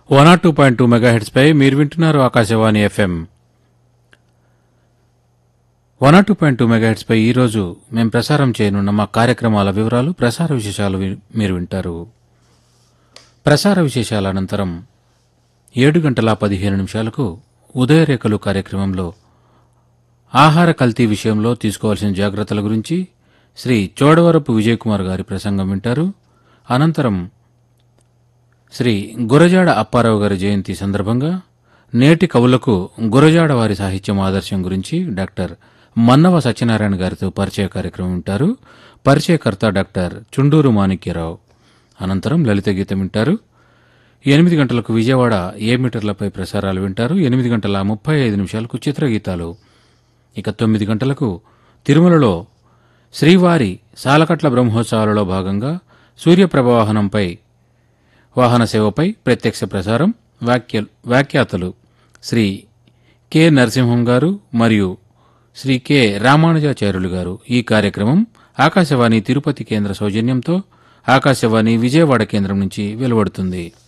one o two point two megahertz పై మీరు వింటున్నారు Akashvani FM one o two point two megahertz పై ఈరోజు మేము ప్రసారం చేయనున్న మా కార్యక్రమాల వివరాలు ప్రసార విశేషాలు వి- మీరు వింటారు ప్రసార విశేషాల అనంతరం ఏడు గంటల పదిహేను నిమిషాలకు ఉదయరేఖలు కార్యక్రమంలో ఆహార కల్తీ విషయంలో తీసుకోవాల్సిన జాగ్రత్తల గురించి శ్రీ చోడవరపు విజయ్ కుమార్ గారి ప్రసంగం వింటారు అనంతరం శ్రీ గురజాడ అప్పారావు గారి జయంతి సందర్భంగా నేటి కవులకు గురజాడ వారి సాహిత్యం ఆదర్శం గురించి డాక్టర్ మన్నవ సత్యనారాయణ గారితో పరిచయ కార్యక్రమం వింటారు పరిచయకర్త డాక్టర్ చుండూరు మాణిక్యరావు అనంతరం లలిత గీతం వింటారు ఎనిమిది గంటలకు విజయవాడ ఏ మీటర్లపై ప్రసారాలు వింటారు ఎనిమిది గంటల ముప్పై ఐదు నిమిషాలకు చిత్రగీతాలు ఇక తొమ్మిది గంటలకు తిరుమలలో శ్రీవారి సాలకట్ల బ్రహ్మోత్సవాలలో భాగంగా సూర్యప్రభవాహనంపై వాహన సేవపై ప్రత్యక్ష ప్రసారం వ్యాఖ్య వ్యాఖ్యాతలు శ్రీ కె నరసింహం గారు మరియు శ్రీ కె రామానుజాచార్యులు గారు ఈ కార్యక్రమం ఆకాశవాణి తిరుపతి కేంద్ర సౌజన్యంతో ఆకాశవాణి విజయవాడ కేంద్రం నుంచి వెలువడుతుంది